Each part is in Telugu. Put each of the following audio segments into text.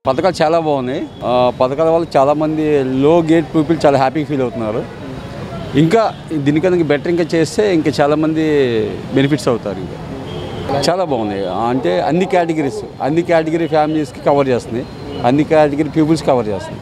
పథకాలు చాలా బాగున్నాయి ఆ, పథకాల వల్ల చాలా మంది లో గేట్ పీపుల్ చాలా హ్యాపీగా ఫీల్ అవుతున్నారు ఇంకా దీనికన్నా ఇంకా బెటర్ ఇంకా చేస్తే ఇంకా చాలా మంది బెనిఫిట్స్ అవుతారు ఇంకా చాలా బాగుంది అంటే అన్ని కేటగిరీస్ అన్ని కేటగిరీ ఫ్యామిలీస్కి కవర్ చేస్తుంది అన్ని కేటగిరీ పీపుల్స్ కవర్ చేస్తుంది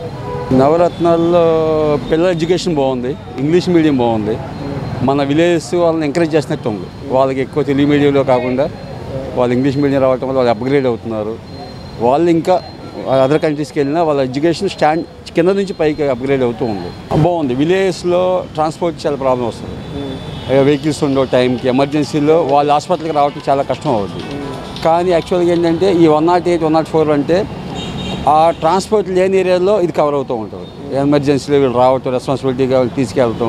నవరత్నాల్లో పిల్లల ఎడ్యుకేషన్ బాగుంది ఇంగ్లీష్ మీడియం బాగుంది మన విలేజెస్ వాళ్ళని ఎంకరేజ్ చేసినట్టు ఉంది వాళ్ళకి ఎక్కువ తెలుగు మీడియంలో కాకుండా వాళ్ళు ఇంగ్లీష్ మీడియం రావటం వల్ల వాళ్ళు అప్గ్రేడ్ అవుతున్నారు వాళ్ళు ఇంకా అదర్ కంట్రీస్కి వెళ్ళినా వాళ్ళ ఎడ్యుకేషన్ స్టాండ్ కింద నుంచి పైకి అప్గ్రేడ్ అవుతూ ఉంది బాగుంది విలేజెస్లో ట్రాన్స్పోర్ట్ చాలా ప్రాబ్లం వస్తుంది వెహికల్స్ ఉండవు టైంకి ఎమర్జెన్సీలో వాళ్ళు హాస్పిటల్కి రావడం చాలా కష్టం అవుతుంది కానీ యాక్చువల్గా ఏంటంటే ఈ one nought eight one nought four అంటే ఆ ట్రాన్స్పోర్ట్ లేని ఏరియాలో ఇది కవర్ అవుతూ ఉంటుంది ఎమర్జెన్సీలో వీళ్ళు రావటం రెస్పాన్సిబిలిటీగా వాళ్ళు తీసుకెళ్తాం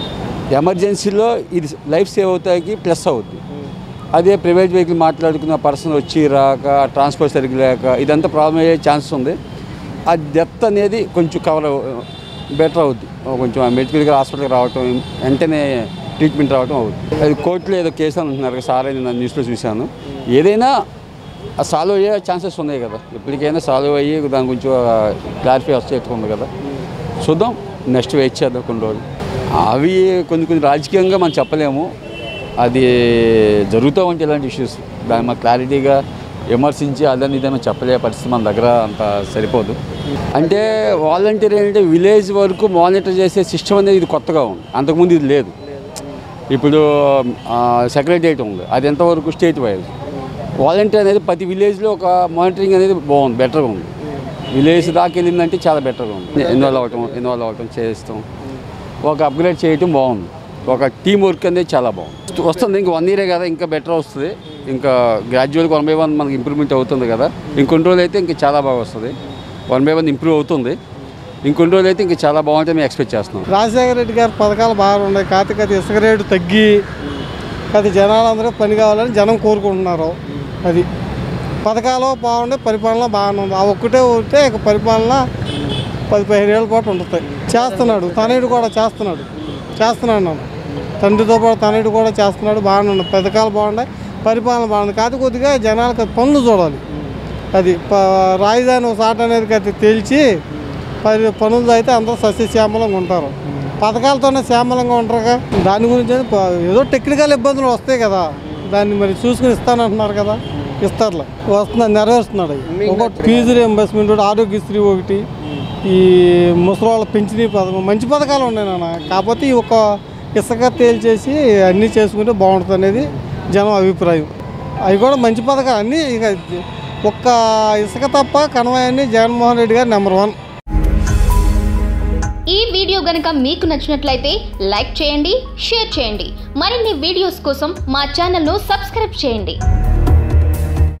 ఎమర్జెన్సీలో ఇది లైఫ్ సేవ్ అవుతాకి ప్లస్ అవుద్ది అదే ప్రైవేట్ వెహికల్ మాట్లాడుకున్న పర్సన్ వచ్చి రాక ట్రాన్స్పోర్ట్ సరిగ్గా లేక ఇదంతా ప్రాబ్లం అయ్యే ఛాన్సెస్ ఉంది ఆ డెత్ అనేది కొంచెం కవర్ బెటర్ అవుద్ది కొంచెం మెడికల్గా హాస్పిటల్కి రావటం వెంటనే ట్రీట్మెంట్ రావటం అవుతుంది అది కోర్టులో ఏదో కేసు అని అంటున్నారు కదా సార్ అని నేను న్యూస్లో చూశాను ఏదైనా సాల్వ్ అయ్యే ఛాన్సెస్ ఉన్నాయి కదా ఇప్పటికైనా సాల్వ్ అయ్యి దాని గురించి క్లారిఫై వచ్చేస్తుంది కదా చూద్దాం నెక్స్ట్ వెయిట్ చేద్దాం కొన్ని రోజులు అవి కొన్ని కొన్ని రాజకీయంగా మనం చెప్పలేము అది జరుగుతూ ఉంటాయి ఇలాంటి ఇష్యూస్ దాన్ని మన క్లారిటీగా విమర్శించి అదని ఇదని చెప్పలే పరిస్థితి మన దగ్గర అంత సరిపోదు అంటే వాలంటీర్ ఏంటంటే విలేజ్ వరకు మానిటర్ చేసే సిస్టమ్ అనేది ఇది కొత్తగా ఉంది అంతకుముందు ఇది లేదు ఇప్పుడు సెక్రటరియట్ ఉంది అది ఎంతవరకు స్టేట్ వైజ్ వాలంటీర్ అనేది ప్రతి విలేజ్లో ఒక మానిటరింగ్ అనేది బాగుంది బెటర్గా ఉంది విలేజ్ దాకా వెళ్ళిందంటే చాలా బెటర్గా ఉంది ఇన్వాల్వ్ అవ్వటం ఇన్వాల్వ్ అవ్వటం చేస్తాం ఒక అప్గ్రేడ్ చేయటం బాగుంది ఒక టీం వర్క్ అనేది చాలా బాగుంది వస్తుంది ఇంకా వన్ ఇయరే కదా ఇంకా బెటర్ వస్తుంది ఇంకా గ్రాడ్యువల్గా వన్ బై వన్ మనకి ఇంప్రూవ్మెంట్ అవుతుంది కదా ఇంకొన్ని రోజులు అయితే ఇంకా చాలా బాగా వస్తుంది వన్ బై వన్ ఇంప్రూవ్ అవుతుంది ఇంకొన్ని రోజులు అయితే ఇంకా చాలా బాగుంటుంది మేము ఎక్స్పెక్ట్ చేస్తున్నాం రాజశేఖర రెడ్డి గారి పథకాలు బాగా ఉన్నాయి కాకపోతే అది ఇసుక రేటు తగ్గి అది జనాలందరూ పని కావాలని జనం కోరుకుంటున్నారు అది పథకాలు బాగుండే పరిపాలన బాగానే ఉంది ఆ ఒక్కటే ఉంటే ఇక పరిపాలన పది పదిహేను ఏళ్ళ పాటు ఉంటుంది చేస్తున్నాడు తనయుడు కూడా చేస్తున్నాడు చేస్తున్నాడు నన్ను తండ్రితో పాటు తనయుడు కూడా చేస్తున్నాడు బాగానే ఉంది పథకాలు బాగున్నాయి పరిపాలన బాగుంది కాకపోతే కొద్దిగా జనాలకు పనులు చూడాలి అది ప- రాజధాని ఒక సాట అనేది అది తేల్చి పది పనులు అయితే అందరూ సస్యశ్యామలంగా ఉంటారు పథకాలతోనే శ్యామలంగా ఉంటారుగా దాని గురించి అయితే ప- ఏదో టెక్నికల్ ఇబ్బందులు వస్తాయి కదా దాన్ని మరి చూసుకుని ఇస్తానంటున్నారు కదా ఇస్తారులే వస్తున్నాడు నెరవేరుస్తున్నాడు అవి. ఒకటి ఫీజు రియంబర్స్మెంట్ ఒకటి ఆరోగ్యశ్రీ ఒకటి ఈ ముసలి వాళ్ళ పెంచిని పథకం మంచి పథకాలు ఉన్నాయి నాన్న కాకపోతే ఈ ఒక ఇసుక తేల్చేసి అన్నీ చేసుకుంటే బాగుంటుంది అనేది జనం అభిప్రాయం అవి కూడా మంచి పథకాలు అన్నీ ఇక ఒక్క ఇసుక తప్ప కనవాయన్ని జగన్మోహన్ రెడ్డి గారు నెంబర్ వన్ ఈ వీడియో గనుక మీకు నచ్చినట్లయితే లైక్ చేయండి షేర్ చేయండి మరిన్ని వీడియోస్ కోసం మా ఛానల్ను సబ్స్క్రైబ్ చేయండి